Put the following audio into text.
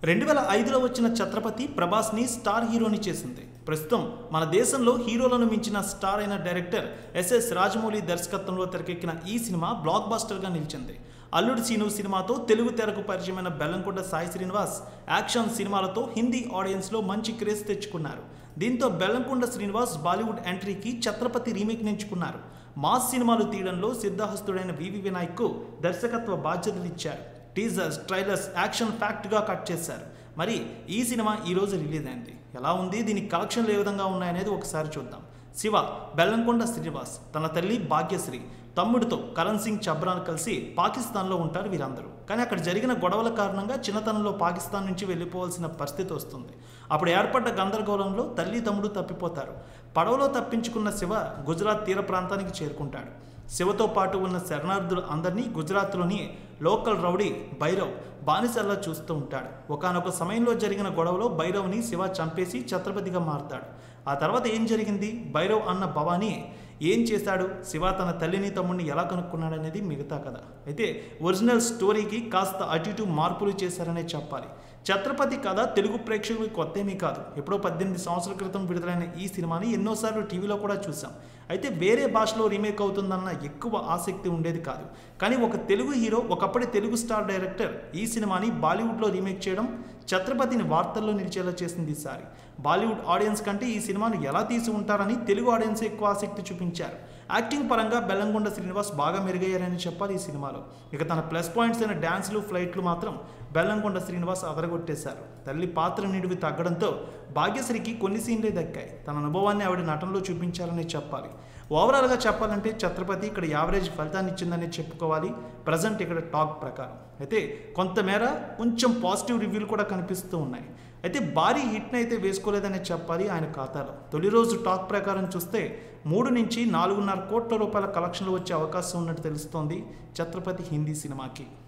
రెండు వేల ఐదులో వచ్చిన ఛత్రపతి ప్రభాస్ని స్టార్ హీరోని చేసింది ప్రస్తుతం మన దేశంలో హీరోలను మించిన స్టార్ అయిన డైరెక్టర్ ఎస్ఎస్ రాజమౌళి దర్శకత్వంలో తెరకెక్కిన ఈ సినిమా బ్లాక్ బాస్టర్గా నిలిచింది అల్లుడు సీను సినిమాతో తెలుగు తెరకు పరిచయమైన బెల్లంకొండ సాయి శ్రీనివాస్ యాక్షన్ సినిమాలతో హిందీ ఆడియన్స్లో మంచి క్రేజ్ తెచ్చుకున్నారు దీంతో బెల్లంకొండ శ్రీనివాస్ బాలీవుడ్ ఎంట్రీకి ఛత్రపతి రీమేక్ ఎంచుకున్నారు మాస్ సినిమాలు తీయడంలో సిద్ధహస్తుడైన వివి వినాయక్కు దర్శకత్వ బాధ్యతలు ఇచ్చారు టీజర్స్ ట్రైలర్స్ యాక్షన్ ఫ్యాక్ట్గా కట్ చేశారు మరి ఈ సినిమా ఈరోజు రిలీజ్ అయింది ఎలా ఉంది దీని కలెక్షన్లు ఏ విధంగా ఉన్నాయనేది ఒకసారి చూద్దాం శివ బెల్లంకొండ శ్రీనివాస్ తన తల్లి భాగ్యశ్రీ తమ్ముడితో కరణ్ సింగ్ చబ్రాన్ కలిసి పాకిస్తాన్లో ఉంటారు వీరందరూ కానీ అక్కడ జరిగిన గొడవల కారణంగా చిన్నతనంలో పాకిస్తాన్ నుంచి వెళ్ళిపోవాల్సిన పరిస్థితి వస్తుంది అప్పుడు ఏర్పడ్డ గందరగోళంలో తల్లి తమ్ముడు తప్పిపోతారు పడవలో తప్పించుకున్న శివ గుజరాత్ తీర ప్రాంతానికి చేరుకుంటాడు శివతో పాటు ఉన్న శరణార్థులు అందరినీ గుజరాత్లోని లోకల్ రౌడీ భైరవ్ బానిసల్లా చూస్తూ ఉంటాడు ఒకనొక సమయంలో జరిగిన గొడవలో భైరవ్ని శివ చంపేసి ఛత్రపతిగా మారుతాడు ఆ తర్వాత ఏం జరిగింది భైరవ్ అన్న భవానీ ఏం చేశాడు శివ తన తల్లిని తమ్ముడిని ఎలా కనుక్కున్నాడు అనేది మిగతా కథ అయితే ఒరిజినల్ స్టోరీకి కాస్త అటు ఇటు మార్పులు చేశారనే చెప్పాలి ఛత్రపతి కథ తెలుగు ప్రేక్షకులకు కొత్త ఏమీ కాదు ఎప్పుడో పద్దెనిమిది సంవత్సరాల క్రితం విడుదలైన ఈ సినిమాని ఎన్నోసార్లు టీవీలో కూడా చూసాం అయితే వేరే భాషలో రీమేక్ అవుతుందన్న ఎక్కువ ఆసక్తి ఉండేది కాదు కానీ ఒక తెలుగు హీరో ఒకప్పటి తెలుగు స్టార్ డైరెక్టర్ ఈ సినిమాని బాలీవుడ్లో రీమేక్ చేయడం ఛత్రపతిని వార్తల్లో నిలిచేలా చేసింది ఈసారి బాలీవుడ్ ఆడియన్స్ కంటే ఈ సినిమాను ఎలా తీసి ఉంటారని తెలుగు ఆడియన్స్ ఎక్కువ ఆసక్తి చూపించారు యాక్టింగ్ పరంగా బెల్లంకొండ శ్రీనివాస్ బాగా మెరుగయ్యారని చెప్పాలి ఈ సినిమాలో ఇక తన ప్లస్ పాయింట్స్ అయిన డ్యాన్స్లు ఫ్లైట్లు మాత్రం బెల్లంకొండ శ్రీనివాస్ అదరగొట్టేశారు తల్లి పాత్ర నిడివి తగ్గడంతో భాగ్యశ్రీకి కొన్ని సీన్లే దక్కాయి తన అనుభవాన్ని ఆవిడ నటనలో చూపించాలని చెప్పాలి ఓవరాల్గా చెప్పాలంటే ఛత్రపతి ఇక్కడ యావరేజ్ ఫలితాన్ని ఇచ్చిందని చెప్పుకోవాలి ప్రజెంట్ ఇక్కడ టాక్ ప్రకారం అయితే కొంతమేర కొంచెం పాజిటివ్ రివ్యూలు కూడా కనిపిస్తూ ఉన్నాయి అయితే భారీ హిట్ని అయితే వేసుకోలేదని చెప్పాలి ఆయన ఖాతాలో తొలి రోజు టాక్ ప్రకారం చూస్తే మూడు నుంచి నాలుగున్నర కోట్ల రూపాయల కలెక్షన్లు వచ్చే అవకాశం ఉన్నట్టు తెలుస్తోంది ఛత్రపతి హిందీ సినిమాకి